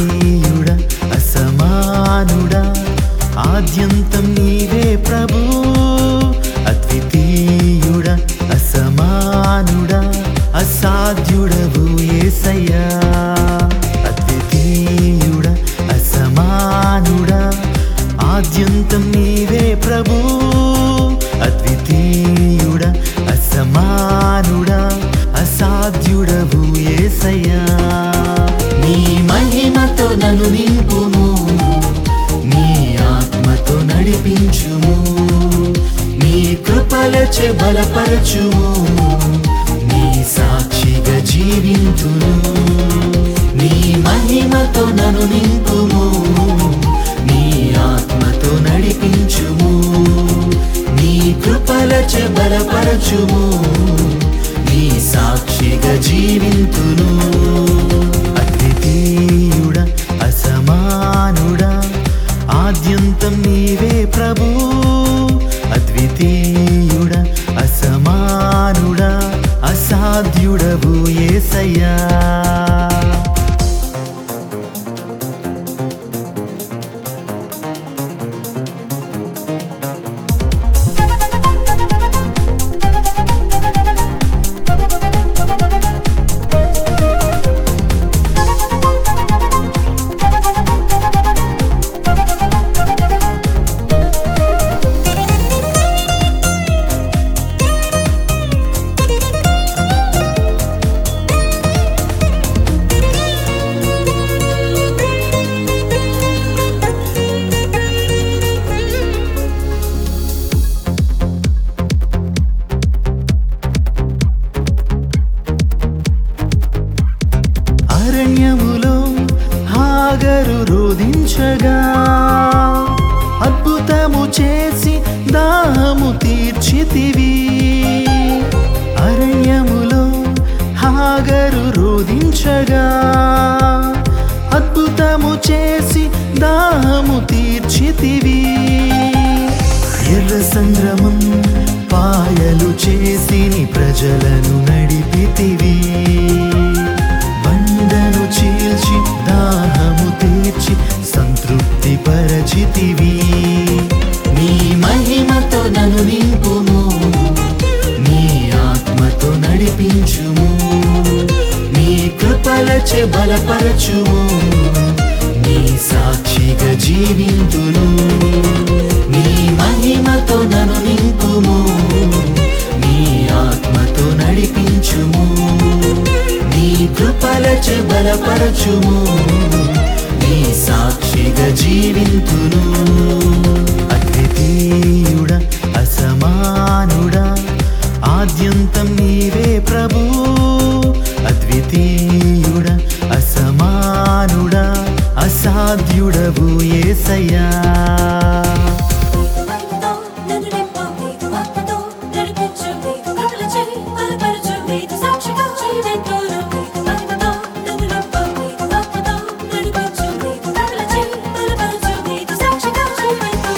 అద్వితీయుడ అసమానుడ ఆద్యంతం నీవే ప్రభు అద్వితీయుడ అసమానుడ అసాధ్యుడవు ఏసయ్యా అద్వితీయుడ అసమానుడ ఆద్యంతం నీవే ప్రభు అద్వితీయుడ అసమానుడ అసాధ్యుడవు ఏసయ్యా నీ మహిమతో నన్ను నింపుము నీ ఆత్మతో నడిపించుము నీ కృపలచే బలపరచుము నీ సాక్షిగా జీవింతును నీ మహిమతో నన్ను నింపుము నీ ఆత్మతో నడిపించుము నీ కృపలచే బలపరచుము నీ సాక్షిగా జీవింతును అద్వితీయుడ అసమానుడ ఆద్యంతం నీవే ప్రభు అద్వితీయుడ అసమానుడ అసాధ్యుడవు ఏసయ్యా అరణ్యములో హాగరు రోధించగా అద్భుతము చేసి దాహము తీర్చితివి అరణ్యములో హాగరు రోధించగా అద్భుతము చేసి దాహము తీర్చితివి ఎర్ర సంద్రమం పాయలు చేసి నీ ప్రజలను నడిపితివి బండను చీల్చి దాహము తీర్చి సంతృప్తి పరచితివి నీ మహిమతో నన్ను నింపుము నీ ఆత్మతో నడిపించుము నీ కృపలచే బలపరచుము నీ సాక్షిగా జీవింతును నీ మహిమతో నన్ను నింపుము నీ ఆత్మతో నడిపించుము నీ కృపలచే బలపరచుము నీ సాక్షిగా జీవింతును అద్వితీయుడ అసమానుడ ఆద్యంతం నీవే ప్రభు అద్వితీయుడ అసమానుడ అసాధ్యుడవు ఏసయ్యా మహిమతో నన్ను నింపు నీకు ఆత్మతో నడిపించు నీకు కృపల చేయి బలపరచు నీకు సాక్షిగా జీవింతును నీకు మహిమతో నన్ను నింపు నీకు ఆత్మతో నడిపించు నీకు కృపల చేయి బలపరచు నీకు సాక్షిగా జీవింతును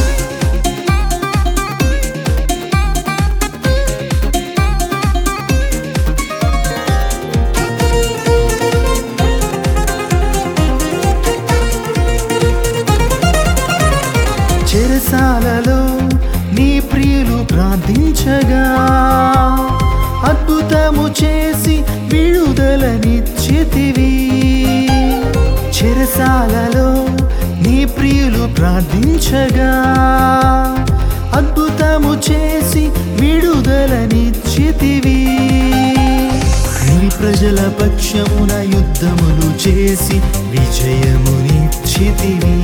చెరసాలలో నీ ప్రియులు ప్రార్థించగా అద్భుతము చేసి విడుదలనిచ్చితివి చెరసాలలో నీ ప్రియులు ప్రార్థించగా అద్భుతము చేసి విడుదలనిచ్చితివి నీ ప్రజల పక్షమున యుద్ధములు చేసి విజయమునిచ్చితివి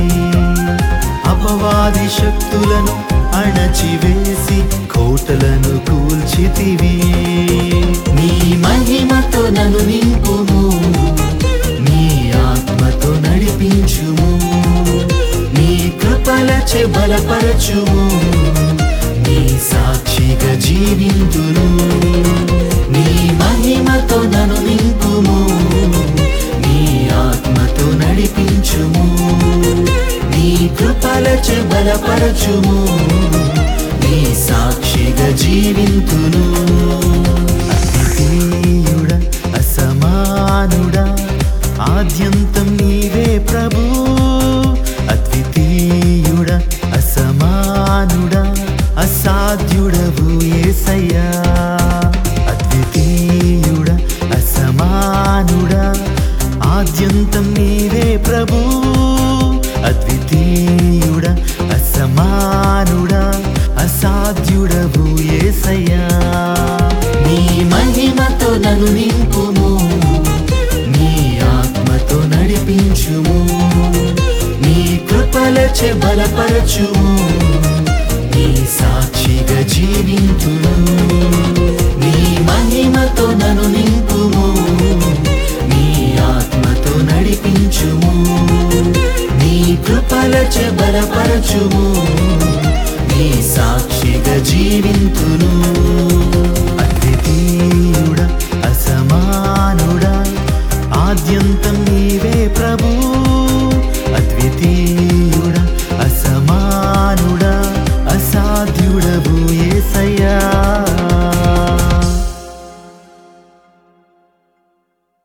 అపవాది శక్తులను అణచివేసి కోటలను కూల్చితివి నీ మహిమతో నన్ను నింపుము నీ ఆత్మతో నడిపించుము నీ కృపలచే బలపరచుము నీ సాక్షిగా జీవింతును నీ మహిమతో నన్ను నింపుము నీ ఆత్మతో నడిపించుము నీ కృపలచే బలపరచుము నీ సాక్షిగా జీవింతును అద్వితీయుడ అసమానుడ ఆద్యంతం నీవే ప్రభు అద్వితీయుడ అసమానుడ అసాధ్యుడవు ఏసయ్యా అద్వితీయుడ అసమానుడ ఆద్యంతం నీవే ప్రభు అద్వితీయుడ అసమానుడ అసాధ్యుడవు ఏసయ్యా నీ మహిమతో నన్ను నింపుము నీ ఆత్మతో నడిపించుము నీ కృపలచే బలపరచుము నీ సాక్షిగా జీవింతును నీ మహిమతో నన్ను నింపుము నీ ఆత్మతో నడిపించుము నీ కృపలచే బలపరచుము నీ సాక్షిగా జీవింతును